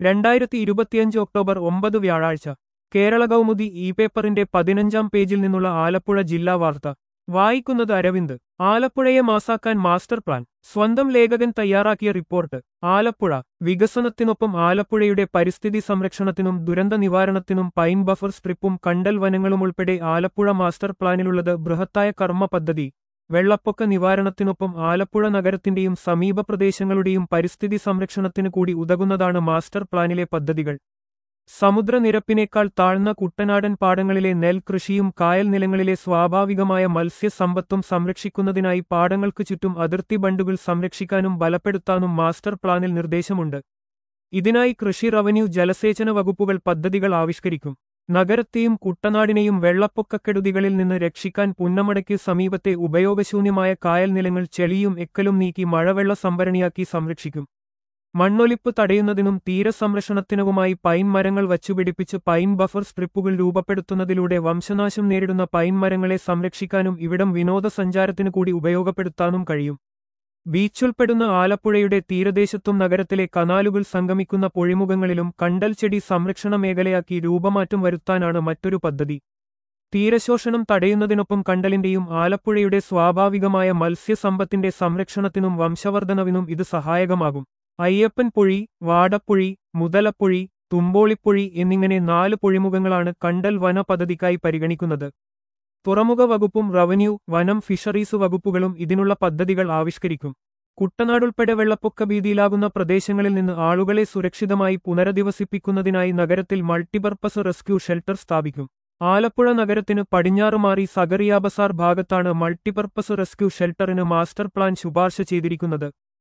രണ്ടായിരത്തി ഇരുപത്തിയഞ്ച് ഒക്ടോബർ ഒമ്പത് വ്യാഴാഴ്ച കേരള കൗമുദി ഇ പേപ്പറിന്റെ പതിനഞ്ചാം പേജിൽ നിന്നുള്ള ആലപ്പുഴ ജില്ലാ വാർത്ത വായിക്കുന്നത് അരവിന്ദ് ആലപ്പുഴയെ മാസാക്കാൻ മാസ്റ്റർ പ്ലാൻ സ്വന്തം ലേഖകൻ തയ്യാറാക്കിയ റിപ്പോർട്ട് ആലപ്പുഴ വികസനത്തിനൊപ്പം ആലപ്പുഴയുടെ പരിസ്ഥിതി സംരക്ഷണത്തിനും ദുരന്ത നിവാരണത്തിനും പൈൻ ബഫർ സ്ട്രിപ്പും കണ്ടൽ വനങ്ങളും ഉൾപ്പെടെ ആലപ്പുഴ മാസ്റ്റർ പ്ലാനിലുള്ളത് ബൃഹത്തായ കർമ്മ പദ്ധതി വെള്ളപ്പൊക്ക നിവാരണത്തിനൊപ്പം ആലപ്പുഴ നഗരത്തിന്റെയും സമീപ പ്രദേശങ്ങളുടെയും പരിസ്ഥിതി സംരക്ഷണത്തിനു കൂടി ഉതകുന്നതാണ് മാസ്റ്റർ പ്ലാനിലെ പദ്ധതികൾ സമുദ്രനിരപ്പിനേക്കാൾ താഴ്ന്ന കുട്ടനാടൻ പാടങ്ങളിലെ നെൽകൃഷിയും കായൽ നിലങ്ങളിലെ സ്വാഭാവികമായ മത്സ്യസമ്പത്തും സംരക്ഷിക്കുന്നതിനായി പാടങ്ങൾക്കു ചുറ്റും അതിർത്തി ബണ്ടുകൾ സംരക്ഷിക്കാനും ബലപ്പെടുത്താനും മാസ്റ്റർ പ്ലാനിൽ നിർദ്ദേശമുണ്ട് ഇതിനായി കൃഷി റവന്യൂ ജലസേചന വകുപ്പുകൾ പദ്ധതികൾ ആവിഷ്കരിക്കും നഗരത്തെയും കുട്ടനാടിനെയും വെള്ളപ്പൊക്കക്കെടുതികളിൽ നിന്ന് രക്ഷിക്കാൻ പുന്നമടയ്ക്ക് സമീപത്തെ ഉപയോഗശൂന്യമായ കായൽ നിലങ്ങൾ ചെളിയും എക്കലും നീക്കി മഴവെള്ള സംഭരണിയാക്കി സംരക്ഷിക്കും മണ്ണൊലിപ്പ് തടയുന്നതിനും തീരസംരക്ഷണത്തിനുമായി പൈൻ മരങ്ങൾ വച്ചുപിടിപ്പിച്ച് പൈൻ ബഫർ സ്ട്രിപ്പുകൾ രൂപപ്പെടുത്തുന്നതിലൂടെ വംശനാശം നേരിടുന്ന പൈൻ മരങ്ങളെ സംരക്ഷിക്കാനും ഇവിടം വിനോദസഞ്ചാരത്തിനു കൂടി ഉപയോഗപ്പെടുത്താനും കഴിയും ബീച്ചുൾപ്പെടുന്ന ആലപ്പുഴയുടെ തീരദേശത്തും നഗരത്തിലെ കനാലുകൾ സംഗമിക്കുന്ന പൊഴിമുഖങ്ങളിലും കണ്ടൽ ചെടി സംരക്ഷണ മേഖലയാക്കി രൂപമാറ്റം വരുത്താനാണ് മറ്റൊരു പദ്ധതി തീരശോഷണം തടയുന്നതിനൊപ്പം കണ്ടലിന്റെയും ആലപ്പുഴയുടെ സ്വാഭാവികമായ മത്സ്യസമ്പത്തിന്റെ സംരക്ഷണത്തിനും വംശവർദ്ധനവിനും ഇത് സഹായകമാകും അയ്യപ്പൻ പൊഴി വാടപ്പൊഴി മുതലപ്പൊഴി തുമ്പോളിപ്പൊഴി എന്നിങ്ങനെ നാല് പൊഴിമുഖങ്ങളാണ് കണ്ടൽ വന പദ്ധതിക്കായി പരിഗണിക്കുന്നത് തുറമുഖ വകുപ്പും റവന്യൂ വനം ഫിഷറീസ് വകുപ്പുകളും ഇതിനുള്ള പദ്ധതികൾ ആവിഷ്കരിക്കും കുട്ടനാടുൾപ്പെടെ വെള്ളപ്പൊക്ക ഭീതിയിലാകുന്ന പ്രദേശങ്ങളിൽ നിന്ന് ആളുകളെ സുരക്ഷിതമായി പുനരധിവസിപ്പിക്കുന്നതിനായി നഗരത്തിൽ മൾട്ടിപർപ്പസ് റെസ്ക്യൂ ഷെൽട്ടർ സ്ഥാപിക്കും ആലപ്പുഴ നഗരത്തിന് പടിഞ്ഞാറുമാറി സഗറിയാബസാർ ഭാഗത്താണ് മൾട്ടിപർപ്പസ് റെസ്ക്യൂ ഷെൽട്ടറിന് മാസ്റ്റർ പ്ലാൻ ശുപാർശ ചെയ്തിരിക്കുന്നത്